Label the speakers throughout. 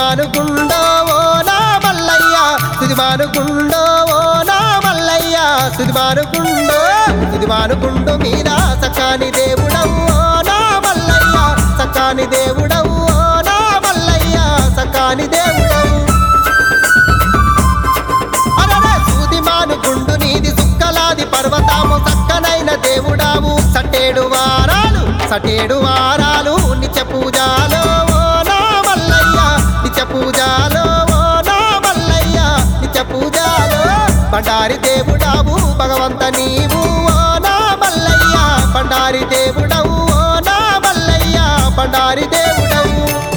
Speaker 1: సుదిమానుకుండో ఓ నా మల్లయ్య సుదిమానుకుండో ఓ నా మల్లయ్య సుదిమానుకుండో సుదిమానుకుండు మీద సకాని దేవుడవు ఓ నా మల్లయ్య సకాని దేవుడవు ఓ నా మల్లయ్య సకాని దేవుడవు అరరే సూదిమాను గుండు నీది సుక్కలాది పర్వతాము సక్కనైన దేవుడావు సటేడు వారాలు సటేడు వారాలు నిత్య పూజాలో ఓ నా మల్లయ్య నిత్య పూజాలో ఓ నా మల్లయ్య నిత్య పూజాలో బండారి దేవుడావు భగవంత నీవు ఓ నా మల్లయ్య బండారి దేవుడవు ఓ నా మల్లయ్య బండారి దేవుడవు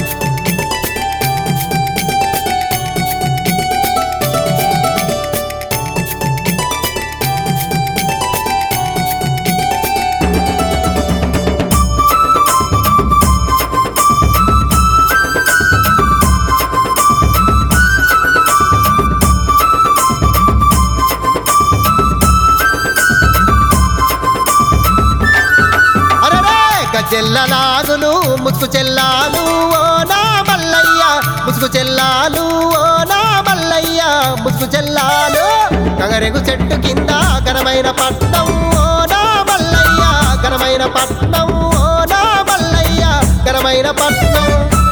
Speaker 1: అరరే గజెల్ల నాగులు ముసుగు చెల్లాలు ఓ నా మల్లయ్య ముసుగు చెల్లాలు ఓ నా మల్లయ్య ముసుగు చెల్లాలు కగరెగు చెట్టు కింద ఘనమైన పట్నం ఓ నా మల్లయ్య ఘనమైన పట్నం ఓ నా మల్లయ్య ఘనమైన పట్నం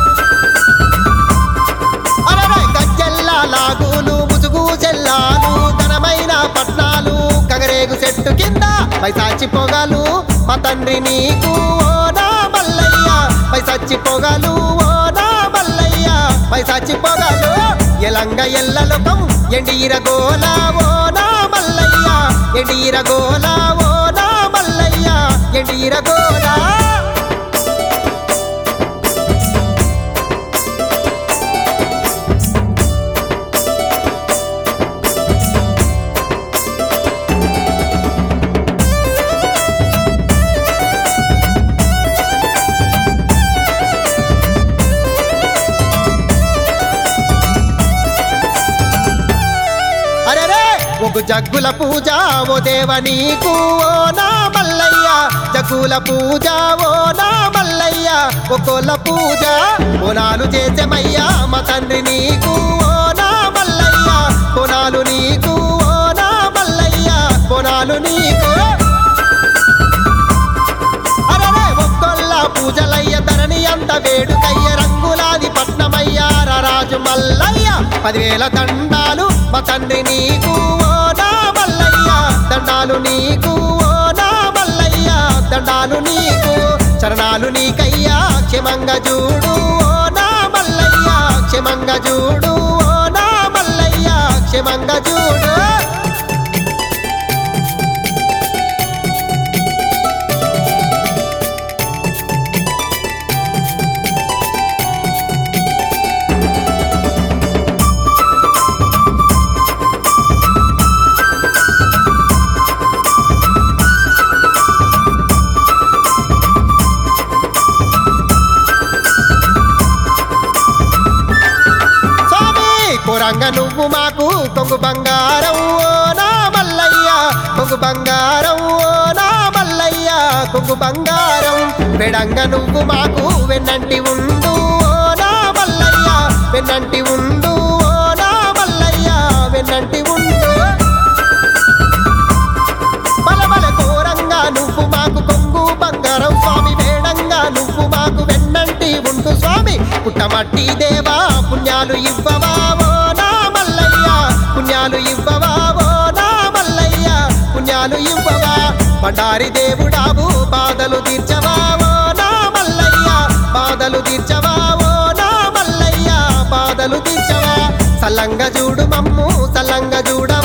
Speaker 1: అరరే గజ్జెల్ల లాగులు ముసుగు చెల్లాలు ఘనమైన పట్నాలు కగరేగు చెట్టు కింద పైసాచి పొగలు మా తండ్రి నీకు ఓ నా మల్లయ్య పైసాచి పొగలు ఓ నా మల్లయ్య పైసాచి పొగలు ఎలంగ ఎల్లలోకం ఎండీర గోల ఓ నా మల్లయ్య ఎండీర గోల ఓ నా మల్లయ్య ఎండీర గోలా అరెరే ఒక జగ్గుల పూజ ఓ దేవ నీకు ఓ నా మల్లయ్య జగ్గుల పూజ ఓ నా మల్లయ్య ఒకోల పూజ పొనాలు చేసేమయ్యా మా తండ్రి నీకు ఓ నా మల్లయ్య పొనాలు నీకు ఓ నా మల్లయ్య పొనాలు నీకు అరరే ఒక్కొల్ల పూజలయ్య ధరణి అంత వేడుకయ్య రంగులాది పట్నమయ్యార రాజు మల్లయ్య పదివేల దండాలు మా తండ్రి నీకు ఓ నా మల్లయ్య దండాలు నీకు ఓ నా మల్లయ్య దండాలు నీకు చరణాలు నీకయ్యా క్షమంగా చూడు ఓ నా మల్లయ్య క్షమంగా చూడు ఓ నా మల్లయ్య క్షమంగా చూడు స్వామి కొరంగ నువ్వు మాకు కొంగు బంగారం ఓ నా మల్లయ్య కొంగు బంగారం ఓ నా మల్లయ్య కొంగు బంగారం పెడంగ నువ్వు మాకు వెన్నంటి ఉండు ఓ నా మల్లయ్య వెన్నంటి ఉండు ఓ నా మల్లయ్య వెన్నంటి ఉండు బలబల ఘోరంగా నువ్వు మాకు కొంగు బంగారం స్వామి వేడంగా నువ్వు మాకు వెన్నంటి ఉండు స్వామి పుట్టమట్టి దేవా పుణ్యాలు ఇవ్వవా ఓ నా మల్లయ్య పుణ్యాలు ఇవ్వవా ఓ నా మల్లయ్య పుణ్యాలు ఇవ్వవా బండారి దేవుడావు బాధలు తీర్చవా ఓ నా మల్లయ్య బాధలు తీర్చవా ఓ నా మల్లయ్య బాధలు తీర్చవా సల్లంగా చూడు మమ్ము సల్లంగా చూడ